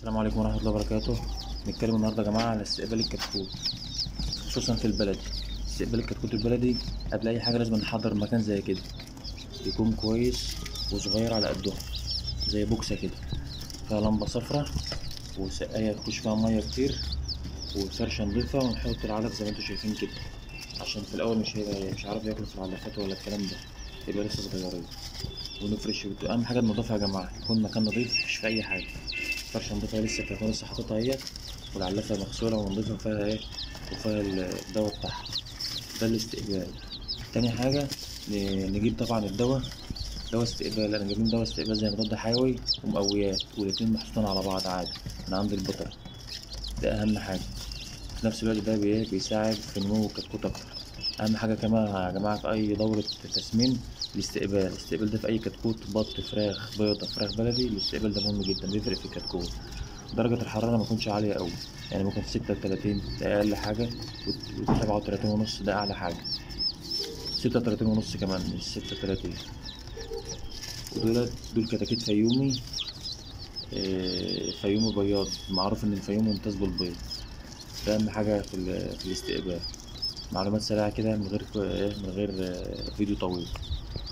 السلام عليكم ورحمة الله وبركاته نتكلم النهاردة يا جماعة على استقبال الكتكوت خصوصا في البلدي استقبال الكتكوت البلدي قبل أي حاجة لازم نحضر مكان زي كده يكون كويس وصغير على قدهم زي بوكسة كده فيها لمبة صفرا وسقاية تخش فيها مية كتير وفرشة نضيفة ونحط العلف زي ما انتوا شايفين كده عشان في الأول مش هيبقى مش عارف ياكلوا في العلافات ولا الكلام ده يبقى لسه صغيرين ونفرش أهم حاجة النضافة يا جماعة يكون مكان نضيف مفيش فيه أي حاجة فرشة نضيفة لسه كانت لسه حاططها اهيت والعلافة مغسولة ونضيفة وفيها ايه وفيها الدواء بتاعها ده الاستقبال تاني حاجة ن- نجيب طبعا الدواء دواء استقبال انا جايبين دواء استقبال زي مضاد حيوي ومقويات والاتنين محطوطين على بعض عادي من عند البيطري ده اهم حاجة في نفس الوقت ده بي- بيساعد في نمو الكتكوت اكتر اهم حاجة كمان يا جماعة في اي دورة تسمين الاستقبال الاستقبال ده في اي كتكوت بط فراخ بيضة فراخ بلدي الاستقبال ده مهم جدا بيفرق في الكتكوت درجة الحرارة ما تكونش عالية أوي يعني ممكن ستة وتلاتين ده أقل حاجة وسبعة وتلاتين ونص ده أعلى حاجة ستة وتلاتين ونص كمان مش ستة وتلاتين ودول دول كتاكيت فيومي آه، فيومي بياض معروف إن الفيومي ممتاز بالبيض ده أهم حاجة في, ال- في الاستقبال معلومات سريعة كده من غير من غير آه، فيديو طويل